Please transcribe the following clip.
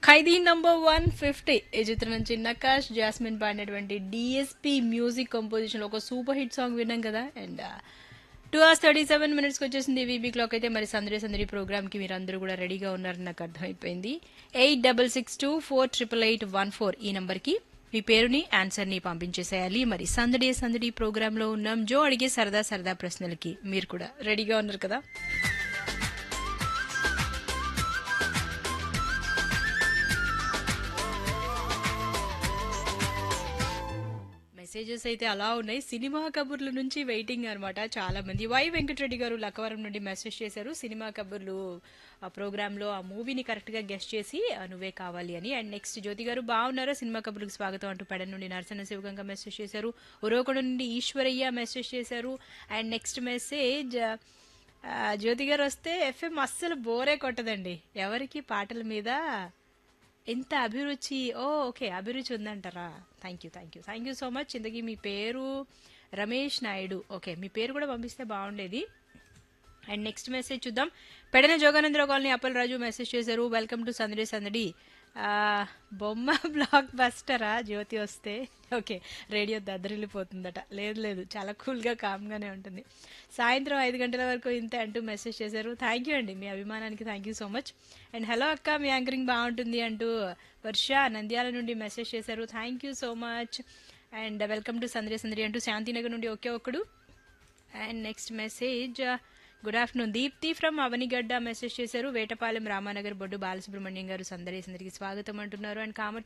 ఖైదీ number one fifty ఈ చిత్రం నుంచి నకాష్ జాస్మిన్ పాడినటువంటి డిఎస్పి మ్యూజిక్ కంపోజిషన్ ఒక సూపర్ హిట్ సాంగ్ విన్నాం కదా and two hours thirty seven మినిట్స్కి వచ్చేసింది వీబీ క్లాక్ అయితే మరి సందడి సందడి ప్రోగ్రామ్కి మీరు అందరూ కూడా రెడీగా ఉన్నారని నాకు అర్థమైపోయింది eight double six two four triple eight one four ఈ నంబర్కి మీ పేరుని ఆన్సర్ని పంపించేసేయాలి మరి సందడి సందడి ప్రోగ్రాంలో ఉన్నాం జో అడిగే సరదా సరదా ప్రశ్నలకి మీరు కూడా రెడీగా ఉన్నారు కదా మెసేజెస్ అయితే అలా ఉన్నాయి సినిమా కబుర్ల నుంచి వెయిటింగ్ అనమాట చాలా మంది వై వెంకటరెడ్డి గారు లక్కవరం నుండి మెసేజ్ చేశారు సినిమా కబుర్లు ఆ ప్రోగ్రామ్ లో ఆ మూవీని కరెక్ట్ గా గెస్ట్ చేసి ఆ, నువ్వే కావాలి అని అండ్ నెక్స్ట్ జ్యోతి గారు బాగున్నారా సినిమా కబుర్లకు స్వాగతం అంటూ పెడ నుండి నరసన శివగంగా మెసేజ్ చేశారు ఉరవకొండ నుండి ఈశ్వరయ్య మెసేజ్ చేశారు అండ్ నెక్స్ట్ మెసేజ్ ఆ, జ్యోతి గారు వస్తే ఎఫ్ఎం అస్సలు బోరే కొట్టదండి ఎవరికి పాటల మీద ఎంత అభిరుచి ఓ ఓకే అభిరుచి ఉందంటారా thank you thank you thank you so much ఇంతకీ మీ పేరు రమేష్ నాయుడు ఓకే మీ పేరు కూడా పంపిస్తే బాగుండేది అండ్ నెక్స్ట్ మెసేజ్ చూద్దాం పెడన జోగానందరావు కాలనీ అప్పల్ రాజు మెసేజ్ చేశారు వెల్కమ్ టు సందడి సందడి ఆ, బొమ్మ బ్లాక్ బస్టరా జ్యోతి వస్తే ఓకే రేడియో దద్దరిల్లిపోతుందట లేదు లేదు చాలా కూల్గా కామ్గానే ఉంటుంది సాయంత్రం ఐదు గంటల వరకు ఇంతే అంటూ మెసేజ్ చేశారు థ్యాంక్ యూ అండి మీ అభిమానానికి thank you so much and hello అక్క మీ యాంకరింగ్ బాగుంటుంది అంటూ వర్ష నంద్యాల నుండి మెసేజ్ చేశారు thank you so much and welcome to Sandadi Sandadi అంటూ శాంతినగర్ నుండి ఒకే ఒక్కడు and next message good afternoon Deepti from Avanigadda message చేశారు వేటపాలెం రామానగర్ బొడ్డు బాలసుబ్రహ్మణ్యం గారు సందడి సందడికి స్వాగతం అంటున్నారు అండ్ కామర్